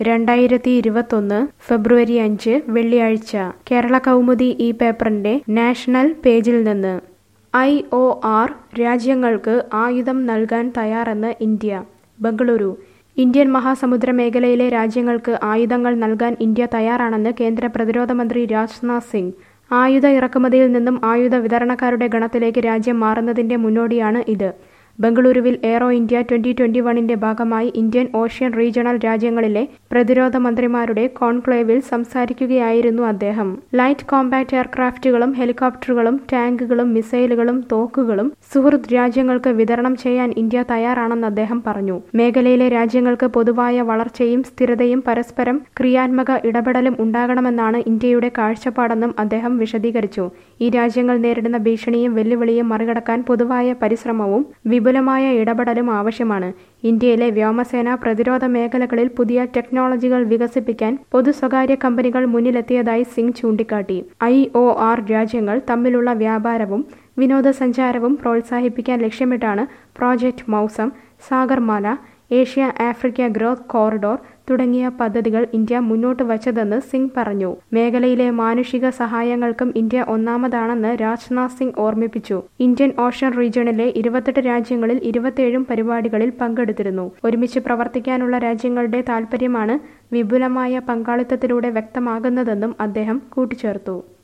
രണ്ടായിരത്തി ഇരുപത്തൊന്ന് ഫെബ്രുവരി അഞ്ച് വെള്ളിയാഴ്ച കേരള കൗമുദി ഈ പേപ്പറിന്റെ നാഷണൽ പേജിൽ നിന്ന് ഐ ഒ ആർ രാജ്യങ്ങൾക്ക് ആയുധം നൽകാൻ തയ്യാറെന്ന് ഇന്ത്യ ബംഗളൂരു ഇന്ത്യൻ മഹാസമുദ്ര മേഖലയിലെ രാജ്യങ്ങൾക്ക് ആയുധങ്ങൾ നൽകാൻ ഇന്ത്യ തയ്യാറാണെന്ന് കേന്ദ്ര പ്രതിരോധ മന്ത്രി രാജ്നാഥ് സിംഗ് ആയുധ ഇറക്കുമതിയിൽ നിന്നും ആയുധ വിതരണക്കാരുടെ ഗണത്തിലേക്ക് രാജ്യം മാറുന്നതിന്റെ മുന്നോടിയാണ് ഇത് ബംഗളൂരുവിൽ എയ്റോ ഇന്ത്യ ട്വന്റി ട്വന്റി വണിന്റെ ഭാഗമായി ഇന്ത്യൻ ഓഷ്യൻ റീജിയണൽ രാജ്യങ്ങളിലെ പ്രതിരോധ മന്ത്രിമാരുടെ കോൺക്ലേവിൽ സംസാരിക്കുകയായിരുന്നു അദ്ദേഹം ലൈറ്റ് കോമ്പാക്ട് എയർക്രാഫ്റ്റുകളും ഹെലികോപ്റ്ററുകളും ടാങ്കുകളും മിസൈലുകളും തോക്കുകളും സുഹൃത്ത് രാജ്യങ്ങൾക്ക് വിതരണം ചെയ്യാൻ ഇന്ത്യ തയ്യാറാണെന്ന് അദ്ദേഹം പറഞ്ഞു മേഖലയിലെ രാജ്യങ്ങൾക്ക് പൊതുവായ വളർച്ചയും സ്ഥിരതയും പരസ്പരം ക്രിയാത്മക ഇടപെടലും ഉണ്ടാകണമെന്നാണ് ഇന്ത്യയുടെ കാഴ്ചപ്പാടെന്നും അദ്ദേഹം വിശദീകരിച്ചു ഈ രാജ്യങ്ങൾ നേരിടുന്ന ഭീഷണിയും വെല്ലുവിളിയും മറികടക്കാൻ പൊതുവായ പരിശ്രമവും വിപുലമായ ഇടപെടലും ആവശ്യമാണ് ഇന്ത്യയിലെ വ്യോമസേന പ്രതിരോധ മേഖലകളിൽ പുതിയ ടെക്നോളജികൾ വികസിപ്പിക്കാൻ പൊതു സ്വകാര്യ കമ്പനികൾ മുന്നിലെത്തിയതായി സിംഗ് ചൂണ്ടിക്കാട്ടി ഐ ഒ ആർ രാജ്യങ്ങൾ തമ്മിലുള്ള വ്യാപാരവും വിനോദസഞ്ചാരവും പ്രോത്സാഹിപ്പിക്കാൻ ലക്ഷ്യമിട്ടാണ് project Mausam Sagarmala Asia Africa growth corridor തുടങ്ങിയ പദ്ധതികൾ ഇന്ത്യ മുന്നോട്ട് വച്ചതെന്ന് സിംഗ് പറഞ്ഞു മേഖലയിലെ മാനുഷിക സഹായങ്ങൾക്കും ഇന്ത്യ ഒന്നാമതാണെന്ന് രാജ്നാഥ് സിംഗ് ഓർമ്മിപ്പിച്ചു ഇന്ത്യൻ ഓഷൻ റീജിയണിലെ ഇരുപത്തെട്ട് രാജ്യങ്ങളിൽ ഇരുപത്തിയേഴും പരിപാടികളിൽ പങ്കെടുത്തിരുന്നു ഒരുമിച്ച് പ്രവർത്തിക്കാനുള്ള രാജ്യങ്ങളുടെ താൽപര്യമാണ് വിപുലമായ പങ്കാളിത്തത്തിലൂടെ വ്യക്തമാകുന്നതെന്നും അദ്ദേഹം കൂട്ടിച്ചേർത്തു